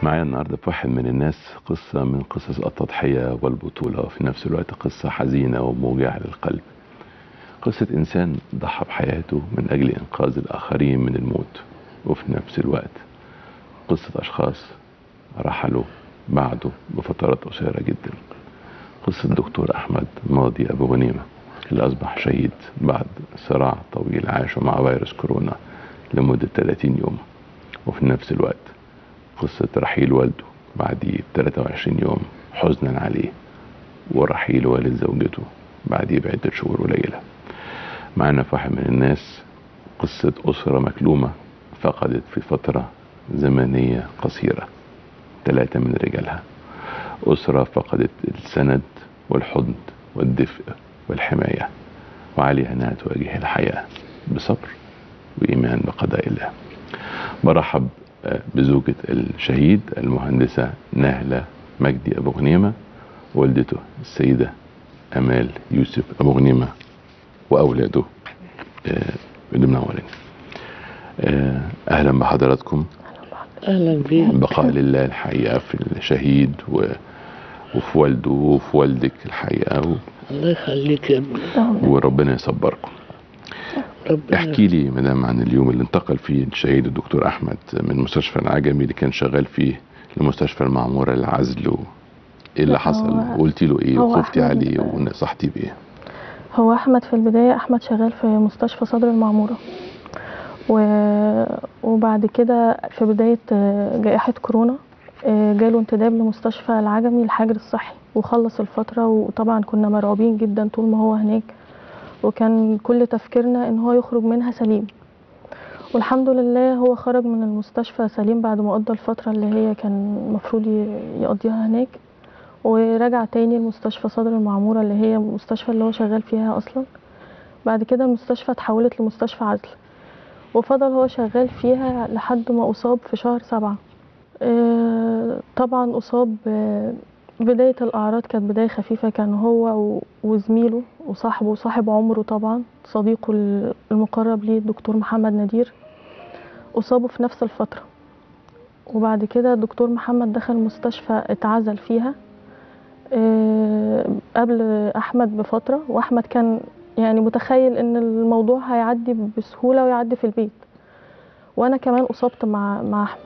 معايا النهارده في واحد من الناس قصة من قصص التضحية والبطولة وفي نفس الوقت قصة حزينة وموجعة للقلب قصة إنسان ضحى بحياته من أجل إنقاذ الآخرين من الموت وفي نفس الوقت قصة أشخاص رحلوا بعده بفترات قصيرة جدا قصة الدكتور أحمد ماضي أبو غنيمة اللي أصبح شهيد بعد صراع طويل عاشه مع فيروس كورونا لمدة 30 يوم وفي نفس الوقت قصة رحيل والده بعديه ب 23 يوم حزنا عليه ورحيل والد زوجته بعديه بعدة شهور قليلة معنا في واحد من الناس قصة أسرة مكلومة فقدت في فترة زمنية قصيرة ثلاثة من رجالها أسرة فقدت السند والحضن والدفء والحماية وعليها أنها تواجه الحياة بصبر وإيمان بقضاء الله برحب بزوجة الشهيد المهندسة نهلة مجدي أبو غنيمة والدته السيدة أمال يوسف أبو غنيمة وأولاده اللي منورين أهلا بحضراتكم اهلا بيك بقاء لله الحقيقة في الشهيد و... وفي والده وفي والدك الحقيقة و... الله يخليك يا ابني وربنا يصبركم ربنا احكي لي مدام عن اليوم اللي انتقل فيه الشهيد الدكتور احمد من مستشفى العجمي اللي كان شغال فيه لمستشفى المعموره للعزل و... ايه اللي لا، حصل هو- وقلتي له ايه هو وخفتي أحمد- عليه ونصحتيه بايه هو احمد في البدايه احمد شغال في مستشفى صدر المعموره و... وبعد كده في بدايه آه، جائحه كورونا آه، جاله انتداب لمستشفى العجمي الحجر الصحي وخلص الفتره وطبعا كنا مرعوبين جدا طول ما هو هناك وكان كل تفكيرنا ان هو يخرج منها سليم والحمد لله هو خرج من المستشفى سليم بعد ما قضى الفتره اللي هي كان المفروض ي- يقضيها هناك ورجع تاني لمستشفى صدر المعمورة اللي هي المستشفى اللي هو شغال فيها أصلا بعد كده المستشفى اتحولت لمستشفى عزل وفضل هو شغال فيها لحد ما أصاب في شهر سبعة آه، طبعا أصاب آه، بداية الأعراض كانت بداية خفيفة كان هو و- وزميله وصاحبه صاحب عمره طبعا صديقه ال- المقرب ليه الدكتور محمد نادير أصابوا في نفس الفترة وبعد كده الدكتور محمد دخل مستشفى اتعزل فيها آه، قبل احمد بفتره واحمد كان يعني متخيل ان الموضوع هيعدي بسهوله ويعدي في البيت وانا كمان اصبت مع مع احمد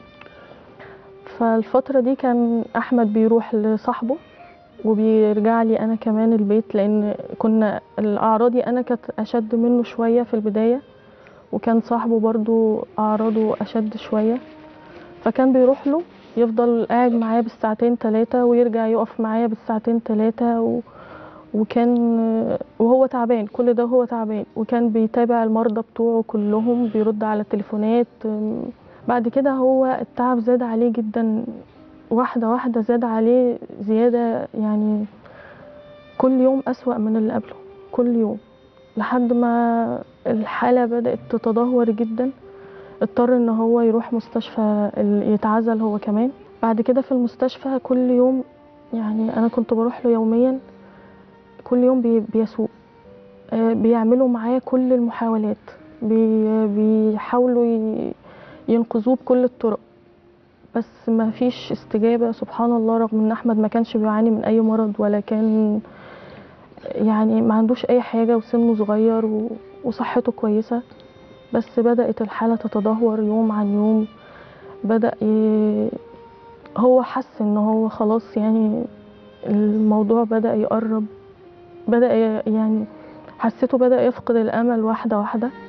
فالفتره دي كان احمد بيروح لصاحبه وبيرجع لي انا كمان البيت لان كنا الاعراضي انا كانت اشد منه شويه في البدايه وكان صاحبه برضو اعراضه اشد شويه فكان بيروح له يفضل قاعد معايا بالساعتين ثلاثة ويرجع يقف معايا بالساعتين ثلاثة و... وكان وهو تعبان كل ده هو تعبان وكان بيتابع المرضى بتوعه كلهم بيرد على التليفونات أم، بعد كده هو التعب زاد عليه جدا واحدة واحدة زاد عليه زيادة يعني كل يوم أسوأ من اللي قبله كل يوم لحد ما الحالة بدأت تتدهور جدا اضطر ان هو يروح مستشفى ال- يتعزل هو كمان بعد كده في المستشفى كل يوم يعني انا كنت بروح له يوميا كل يوم بي- بيسوق آه، بيعملوا معاه كل المحاولات بي- بيحاولوا ي- ينقذوه بكل الطرق بس ما فيش استجابة سبحان الله رغم ان احمد ما كانش بيعاني من اي مرض ولا كان يعني ما عندوش اي حاجة وسنه صغير و- وصحته كويسة بس بدأت الحالة تتدهور يوم عن يوم بدأ ي... هو حس ان هو خلاص يعني الموضوع بدأ يقرب بدأ ي- يعني حسيته بدأ يفقد الأمل واحدة واحدة